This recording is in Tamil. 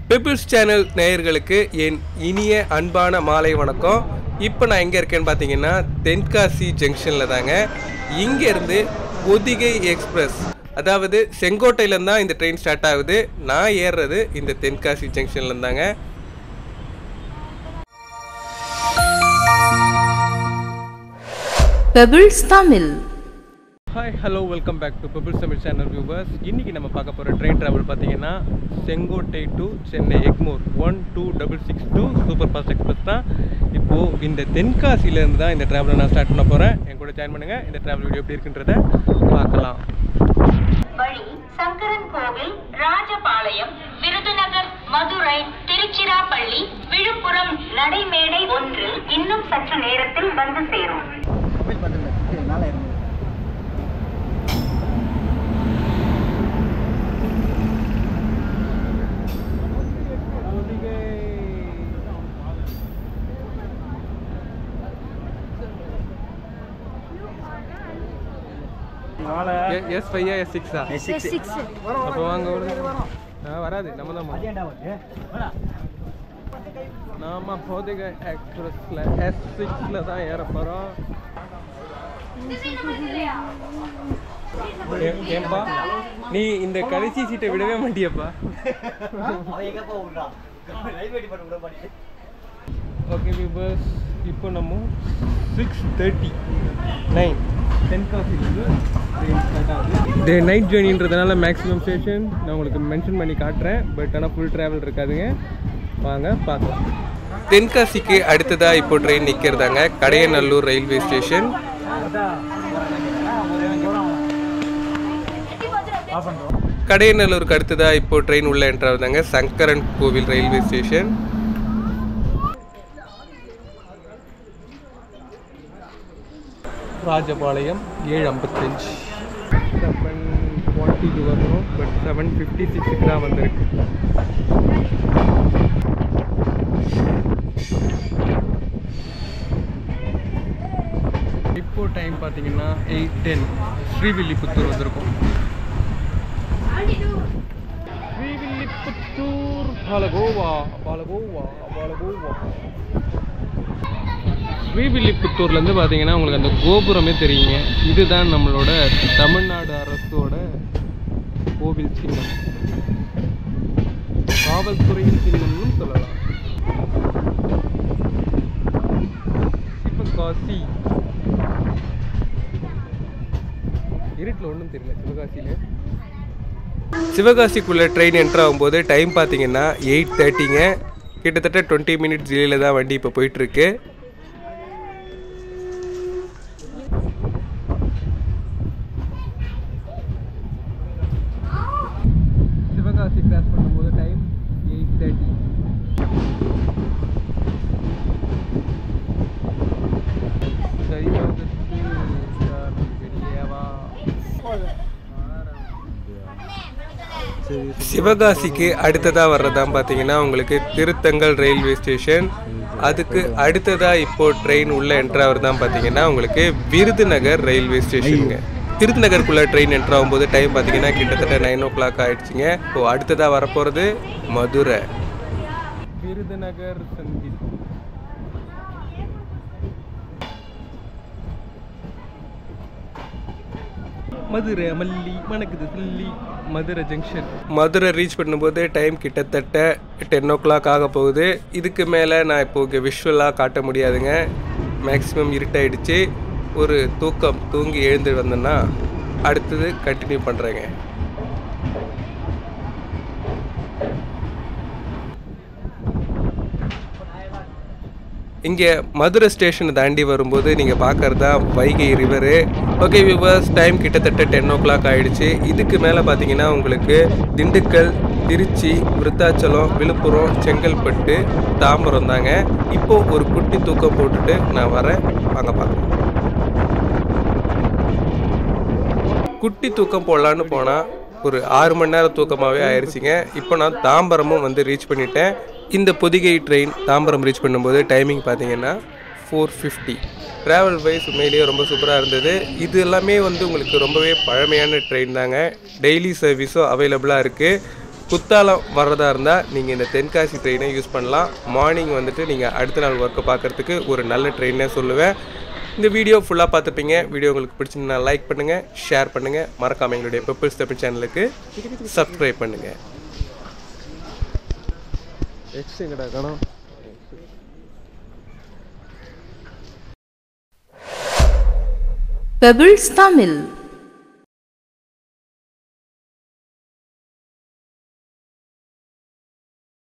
பீப்புள்ஸ் சேனல் நேயர்களுக்கு என் இனிய அன்பான மாலை வணக்கம் இப்போ நான் எங்கே இருக்கேன்னு பார்த்தீங்கன்னா தென்காசி ஜங்ஷனில் தாங்க இங்கேருந்து பொதிகை எக்ஸ்பிரஸ் அதாவது செங்கோட்டையிலேருந்து தான் இந்த ட்ரெயின் ஸ்டார்ட் ஆகுது நான் ஏறுறது இந்த தென்காசி ஜங்ஷனில் இருந்தாங்க Pebbles Tamil hi hello welcome back to bubble Tamil channel viewers இன்றைக்கி நம்ம பார்க்க போகிற ட்ரெயின் ட்ராவல் பார்த்தீங்கன்னா Sengottai to Chennai Egmore one two double six two super fast express தான் இப்போது இந்த தென்காசியிலேருந்து தான் இந்த ட்ராவலை நான் ஸ்டார்ட் பண்ண போகிறேன் என் கூட ஜாயின் பண்ணுங்கள் இந்த ட்ராவல் வீடியோ எப்படி இருக்குன்றத பார்க்கலாம் வழி சங்கரன் கோவில் ராஜபாளையம் விருதுநகர் மதுரை திருச்சிராப்பள்ளி விழுப்புரம் நடைமேடை ஒன்று இன்னும் சற்று நேரத்தில் வந்து சேரும் மொபைல் பட்டன்ல இது மேலே இருந்தது எஸ் ஃபைவா எஸ் சிக்ஸா சிக்ஸ் அப்போ வாங்க ஒரு ஆ வராது நம்ம தான் மதியாண்டா வருது வாடா. நாம பொதிகை எக்ஸ்பிரஸில் எஸ் சிக்ஸில் தான் ஏற போகிறோம் ஏன்பா நீ இந்த கடைசி சீட்டை விடவே மாட்டியப்பா அவன் எங்கப்பா விடுறான் ரயில்வே டிபார்ட்மெண்ட் விட மாட்டேங்குது ஓகே வியூவர்ஸ் இப்போ நம்ம சிக்ஸ் தேர்ட்டி நைன் தென்காசிலேருந்து டே நைட் ஜேர்னின்றதுனால மேக்ஸிமம் ஸ்டேஷன் நான் உங்களுக்கு மென்ஷன் பண்ணி காட்டுறேன் பட் ஆனால் ஃபுல் ட்ராவல் இருக்காதுங்க வாங்க பார்க்கலாம் தென்காசிக்கு அடுத்ததாக இப்போ ட்ரெயின் நிற்கிறதாங்க கடையநல்லூர் ரயில்வே ஸ்டேஷன் கடையநல்லூருக்கு அடுத்ததாக இப்போ ட்ரெயின் உள்ள என்ட்ரு ஆகுதாங்க சங்கரன் கோவில் ரயில்வே ஸ்டேஷன் ராஜபாளையம் ஏழு ஐம்பத்தஞ்சு செவன் ஃபார்ட்டிக்கு வரணும் பட் செவன் ஃபிஃப்டி சிக்ஸுக்கு தான் வந்திருக்கு இப்போ டைம் பார்த்தீங்கன்னா எயிட் டென் ஸ்ரீவில்லிபுத்தூர் வந்திருக்கும் ஸ்ரீவில்லிபுத்தூர் பாலகோவா பாலகோவா பாலகோவா ஸ்ரீவில்லிபுத்தூர்லேருந்து பார்த்தீங்கன்னா உங்களுக்கு அந்த கோபுரமே தெரியுங்க இதுதான் நம்மளோட தமிழ்நாடு அரசோட கோவில் சின்னம் காவல்துறையின் சின்னம்னு சொல்லலாம் சிவகாசி இருட்டில் ஒன்றும் தெரியல சிவகாசியில் சிவகாசிக்குள்ளே ட்ரெயின் என்ட்ரு ஆகும்போது டைம் பார்த்தீங்கன்னா எயிட் தேர்ட்டிங்க கிட்டத்தட்ட டுவெண்ட்டி மினிட்ஸ் டிலேயில் தான் வண்டி இப்போ போயிட்டுருக்கு சிவகாசி கிராஸ் பண்ணும்போது டைம் எயிட் தேர்ட்டி சிவகாசிக்கு அடுத்ததாக வர்றதான் பார்த்தீங்கன்னா உங்களுக்கு திருத்தங்கல் ரயில்வே ஸ்டேஷன் அதுக்கு அடுத்ததாக இப்போ ட்ரெயின் உள்ள என்ட்ராவர் தான் பார்த்தீங்கன்னா உங்களுக்கு விருதுநகர் ரயில்வே ஸ்டேஷனுங்க விருதுநகருக்குள்ள ட்ரெயின் என்ட்ரு ஆகும்போது டைம் பார்த்தீங்கன்னா கிட்டத்தட்ட நைன் ஓ கிளாக் ஆயிடுச்சுங்க இப்போ அடுத்ததாக வரப்போகிறது மதுரை விருதுநகர் சந்தி மதுரை மல்லி மணக்குது சில்லி மதுரை ஜங்ஷன் மதுரை ரீச் பண்ணும்போது டைம் கிட்டத்தட்ட டென் ஓ கிளாக் ஆக போகுது இதுக்கு மேலே நான் இப்போ இங்கே விஷுவலாக காட்ட முடியாதுங்க மேக்ஸிமம் இருட்டாயிடுச்சு ஒரு தூக்கம் தூங்கி எழுந்து வந்தேன்னா அடுத்தது கண்டினியூ பண்ணுறேங்க இங்கே மதுரை ஸ்டேஷனை தாண்டி வரும்போது நீங்கள் பார்க்கறது தான் Vaigai river okay viewers time கிட்டத்தட்ட டென் ஓ கிளாக் ஆகிடுச்சு இதுக்கு மேலே பார்த்தீங்கன்னா உங்களுக்கு திண்டுக்கல் திருச்சி விருத்தாச்சலம் விழுப்புரம் செங்கல்பட்டு தாம்பரம் தாங்க இப்போது ஒரு குட்டி தூக்கம் போட்டுட்டு நான் வரேன் வாங்க பார்க்கலாம் குட்டி தூக்கம் போடலான்னு போனால் ஒரு ஆறு மணி நேரம் தூக்கமாகவே ஆயிடுச்சுங்க இப்போ நான் தாம்பரமும் வந்து ரீச் பண்ணிட்டேன் இந்த பொதிகை ட்ரெயின் தாம்பரம் ரீச் பண்ணும்போது டைமிங் பார்த்தீங்கன்னா ஃபோர் ஃபிஃப்டி ட்ராவல் வைஸ் உண்மையிலேயே ரொம்ப சூப்பராக இருந்தது இது எல்லாமே வந்து உங்களுக்கு ரொம்பவே பழமையான ட்ரெயின் தாங்க டெய்லி சர்வீஸும் அவைலபிளாக இருக்குது குத்தாலம் வர்றதா இருந்தால் நீங்கள் இந்த தென்காசி ட்ரெயினை யூஸ் பண்ணலாம் மார்னிங் வந்துட்டு நீங்கள் அடுத்த நாள் ஒர்க்கை பார்க்குறதுக்கு ஒரு நல்ல ட்ரெயினே சொல்லுவேன் இந்த வீடியோ ஃபுல்லாக பார்த்துப்பீங்க வீடியோ உங்களுக்கு பிடிச்சிருந்தா லைக் பண்ணுங்கள் ஷேர் பண்ணுங்கள் மறக்காமல் எங்களுடைய பெப்பிள்ஸ் தமிழ் சேனலுக்கு சப்ஸ்கிரைப் பண்ணுங்கள் எக்ஸ் எங்கடா காணோம் Pebbles Tamil